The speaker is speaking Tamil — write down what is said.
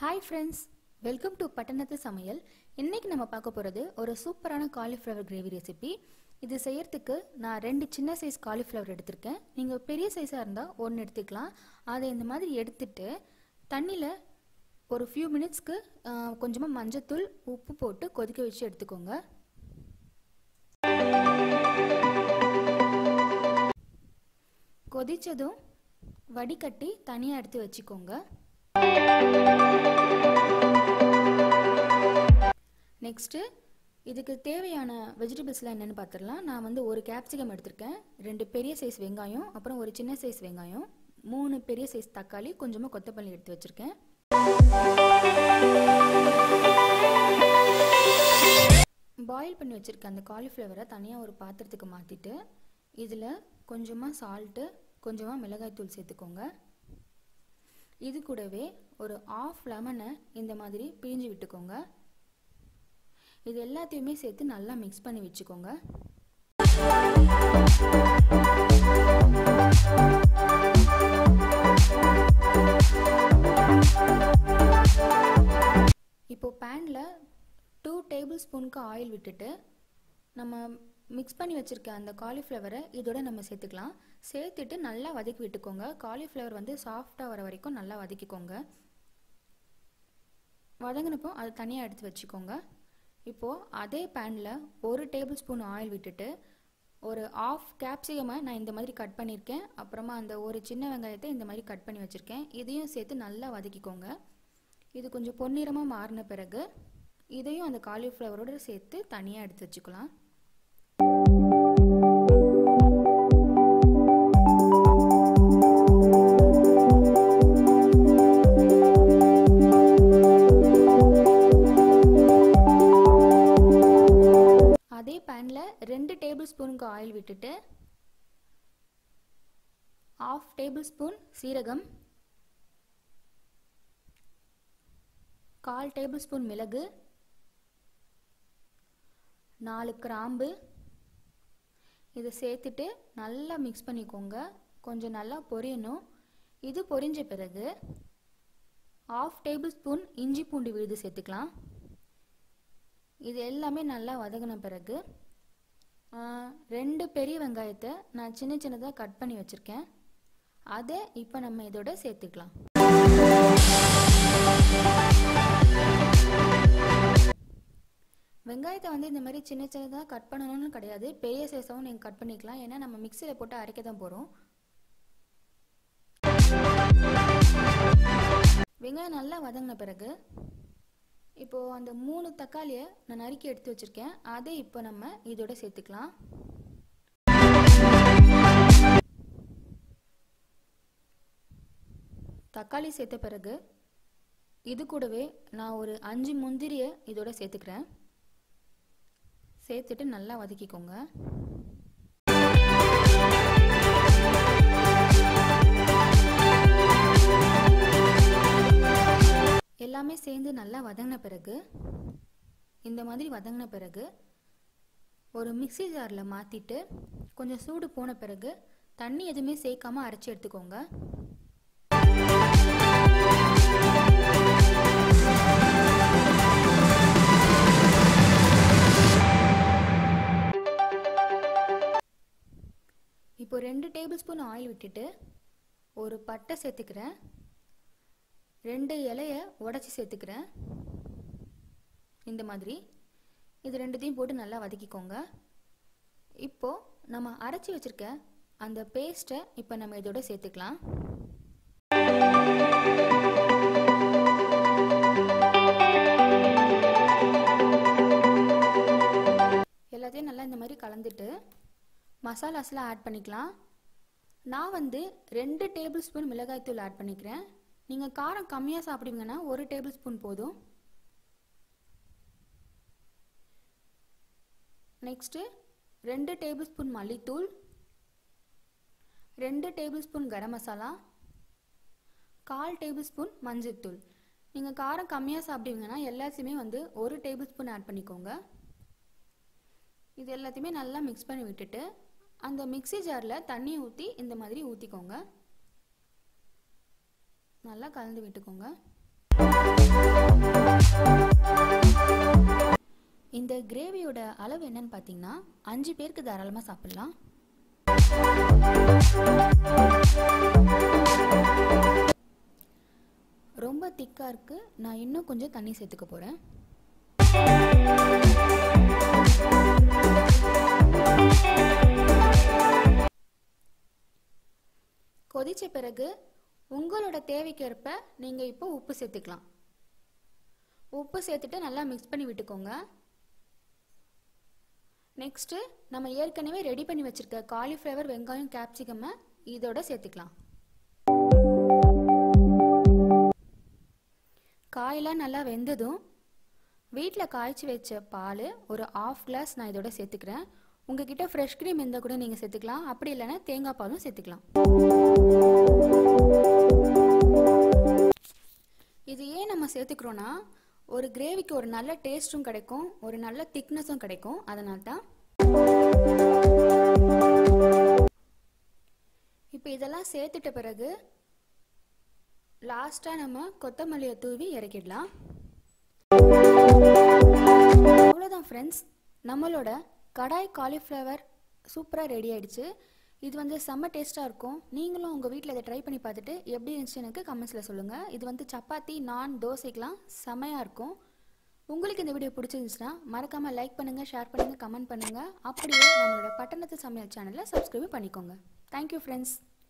ஹாய் ஃப்ரெண்ட்ஸ் வெல்கம் டு பட்டணத்து சமையல் இன்னைக்கு நம்ம பார்க்க போகிறது ஒரு சூப்பரான காலிஃப்ளவர் கிரேவி ரெசிபி இது செய்யறதுக்கு நான் ரெண்டு சின்ன சைஸ் காலிஃப்ளவர் எடுத்திருக்கேன் நீங்கள் பெரிய சைஸாக இருந்தால் ஒன்று எடுத்துக்கலாம் அதை இந்த மாதிரி எடுத்துட்டு தண்ணியில் ஒரு ஃபியூ மினிட்ஸ்க்கு கொஞ்சமாக மஞ்சத்தூள் உப்பு போட்டு கொதிக்க வச்சு எடுத்துக்கோங்க கொதிச்சதும் வடிகட்டி தனியாக எடுத்து வச்சுக்கோங்க நெக்ஸ்ட்டு இதுக்கு தேவையான வெஜிடபிள்ஸ்லாம் என்னென்னு பார்த்துடலாம் நான் வந்து ஒரு கேப்சிகம் எடுத்திருக்கேன் ரெண்டு பெரிய சைஸ் வெங்காயம் அப்புறம் ஒரு சின்ன சைஸ் வெங்காயம் மூணு பெரிய சைஸ் தக்காளி கொஞ்சமாக கொத்தமல்லி எடுத்து வச்சுருக்கேன் பாயில் பண்ணி வச்சுருக்க அந்த காலிஃப்ளவரை தனியாக ஒரு பாத்திரத்துக்கு மாற்றிட்டு இதில் கொஞ்சமாக சால்ட்டு கொஞ்சமாக மிளகாய்த்தூள் சேர்த்துக்கோங்க இது கூடவே ஒரு ஆஃப் லெமனை இந்த மாதிரி பிழிஞ்சு விட்டுக்கோங்க இது எல்லாத்தையுமே சேர்த்து நல்லா மிக்ஸ் பண்ணி வச்சுக்கோங்க இப்போ பேனில் டூ டேபிள் ஸ்பூனுக்கு ஆயில் விட்டுட்டு நம்ம மிக்ஸ் பண்ணி வச்சுருக்க அந்த காலிஃப்ளவரை இதோட நம்ம சேர்த்துக்கலாம் சேர்த்துட்டு நல்லா வதக்கி விட்டுக்கோங்க காலிஃப்ளவர் வந்து சாஃப்டாக வர வரைக்கும் நல்லா வதக்கிக்கோங்க வதங்கினப்போ அதை தனியாக எடுத்து வச்சுக்கோங்க இப்போது அதே பேனில் ஒரு டேபிள் ஸ்பூன் ஆயில் விட்டுட்டு ஒரு ஆஃப் கேப்சிகமை நான் இந்த மாதிரி கட் பண்ணியிருக்கேன் அப்புறமா அந்த ஒரு சின்ன வெங்காயத்தை இந்த மாதிரி கட் பண்ணி வச்சுருக்கேன் இதையும் சேர்த்து நல்லா வதக்கிக்கோங்க இது கொஞ்சம் பொன்னிறமாக மாறின பிறகு இதையும் அந்த காலிஃப்ளவரோடு சேர்த்து தனியாக எடுத்து வச்சுக்கலாம் அதே பேனில் ரெண்டு டேபிள் ஸ்பூனுக்கு ஆயில் விட்டுட்டு ஆஃப் டேபிள் ஸ்பூன் சீரகம் கால் டேபிள் ஸ்பூன் மிளகு நாலு கிராம்பு இதை சேர்த்துட்டு நல்லா மிக்ஸ் பண்ணிக்கோங்க கொஞ்சம் நல்லா பொரியணும் இது பொரிஞ்ச பிறகு ஆஃப் டேபிள் ஸ்பூன் இஞ்சி பூண்டு விழுது சேர்த்துக்கலாம் இது எல்லாமே நல்லா வதங்கின பிறகு ரெண்டு பெரிய வெங்காயத்தை நான் சின்ன சின்னதாக கட் பண்ணி வச்சுருக்கேன் அதை இப்போ நம்ம இதோட சேர்த்துக்கலாம் வெங்காயத்தை வந்து இந்த மாதிரி சின்ன சின்னதாக கட் பண்ணணும்னு கிடையாது பெரிய சைஸாகவும் நீங்கள் கட் பண்ணிக்கலாம் ஏன்னா நம்ம மிக்சியில் போட்டு அரைக்க தான் போகிறோம் வெங்காயம் நல்லா வதங்கின பிறகு இப்போது அந்த மூணு தக்காளியை நான் நறுக்கி எடுத்து வச்சுருக்கேன் அதை இப்போ நம்ம இதோட சேர்த்துக்கலாம் தக்காளி சேர்த்த பிறகு இது கூடவே நான் ஒரு அஞ்சு முந்திரியை இதோட சேர்த்துக்கிறேன் சேர்த்துட்டு நல்லா வதக்கிக்கோங்க எல்லாமே சேர்ந்து நல்லா வதங்கின பிறகு இந்த மாதிரி வதங்கின பிறகு ஒரு மிக்சி ஜாரில் மாற்றிட்டு கொஞ்சம் சூடு போன பிறகு தண்ணி எதுவுமே சேர்க்காம அரைச்சி எடுத்துக்கோங்க இப்போ ரெண்டு டேபிள் ஸ்பூன் ஆயில் விட்டுட்டு ஒரு பட்டை சேர்த்துக்கிறேன் ரெண்டு இலைய உடச்சி சேர்த்துக்கிறேன் இந்த மாதிரி இது ரெண்டுத்தையும் போட்டு நல்லா வதக்கிக்கோங்க இப்போது நம்ம அரைச்சி வச்சுருக்க அந்த பேஸ்ட்டை இப்போ நம்ம இதோட சேர்த்துக்கலாம் எல்லாத்தையும் நல்லா இந்த மாதிரி கலந்துட்டு மசாலாஸ்லாம் ஆட் பண்ணிக்கலாம் நான் வந்து ரெண்டு டேபிள் ஸ்பூன் மிளகாய்த்தூள் ஆட் பண்ணிக்கிறேன் நீங்கள் காரம் கம்மியாக சாப்பிடுவீங்கன்னா ஒரு டேபிள் ஸ்பூன் போதும் நெக்ஸ்ட்டு ரெண்டு டேபிள் ஸ்பூன் மல்லித்தூள் ரெண்டு டேபிள் ஸ்பூன் கரம் மசாலா கால் டேபிள் ஸ்பூன் மஞ்சள்தூள் நீங்கள் காரம் கம்மியாக சாப்பிடுவீங்கன்னா எல்லாத்தையுமே வந்து ஒரு டேபிள் ஸ்பூன் ஆட் பண்ணிக்கோங்க இது எல்லாத்தையுமே நல்லா மிக்ஸ் பண்ணி விட்டுட்டு அந்த மிக்சி ஜாரில் தண்ணி ஊற்றி இந்த மாதிரி ஊற்றிக்கோங்க நல்லா கலந்து விட்டுக்கோங்க இந்த கிரேவியோட அளவு என்னன்னு பார்த்தீங்கன்னா அஞ்சு பேருக்கு தாராளமாக சாப்பிட்லாம் ரொம்ப திக்காக இருக்குது நான் இன்னும் கொஞ்சம் தண்ணி சேர்த்துக்க போகிறேன் கொதிச்ச பிறகு உங்களோட தேவைக்கேற்ப நீங்கள் இப்போ உப்பு சேர்த்துக்கலாம் உப்பு சேர்த்துட்டு நல்லா மிக்ஸ் பண்ணி விட்டுக்கோங்க நெக்ஸ்ட்டு நம்ம ஏற்கனவே ரெடி பண்ணி வச்சுருக்க காலிஃப்ளவர் வெங்காயம் கேப்சிகமை இதோட சேர்த்துக்கலாம் காயெல்லாம் நல்லா வெந்ததும் வீட்டில் காய்ச்சி வச்ச பால் ஒரு ஆஃப் கிளாஸ் நான் இதோட சேர்த்துக்கிறேன் உங்ககிட்ட ஃப்ரெஷ் க்ரீம் இருந்தால் கூட நீங்கள் சேர்த்துக்கலாம் அப்படி இல்லைன்னா தேங்காய் பாலும் சேர்த்துக்கலாம் இது ஏன் நம்ம சேர்த்துக்கிறோன்னா ஒரு கிரேவிக்கு ஒரு நல்ல டேஸ்ட்டும் கிடைக்கும் ஒரு நல்ல திக்னஸும் கிடைக்கும் அதனால தான் இப்போ இதெல்லாம் சேர்த்துட்ட பிறகு லாஸ்ட்டாக நம்ம கொத்தமல்லியை தூவி இறக்கிடலாம் அவ்வளோதான் ஃப்ரெண்ட்ஸ் நம்மளோட கடாய் காலிஃப்ளவர் சூப்பராக ரெடி ஆயிடுச்சு இது வந்து செம்ம டேஸ்ட்டாக இருக்கும் நீங்களும் உங்கள் வீட்டில் இதை ட்ரை பண்ணி பார்த்துட்டு எப்படி இருந்துச்சு எனக்கு கமெண்ட்ஸில் சொல்லுங்கள் இது வந்து சப்பாத்தி நான் தோசைக்கெலாம் செமையாக இருக்கும் உங்களுக்கு இந்த வீடியோ பிடிச்சிருந்துச்சுன்னா மறக்காமல் லைக் பண்ணுங்கள் ஷேர் பண்ணுங்கள் கமெண்ட் பண்ணுங்கள் அப்படியே நம்மளோட பட்டணத்து சமையல் சேனலை சப்ஸ்கிரைப் பண்ணிக்கோங்க தேங்க்யூ ஃப்ரெண்ட்ஸ்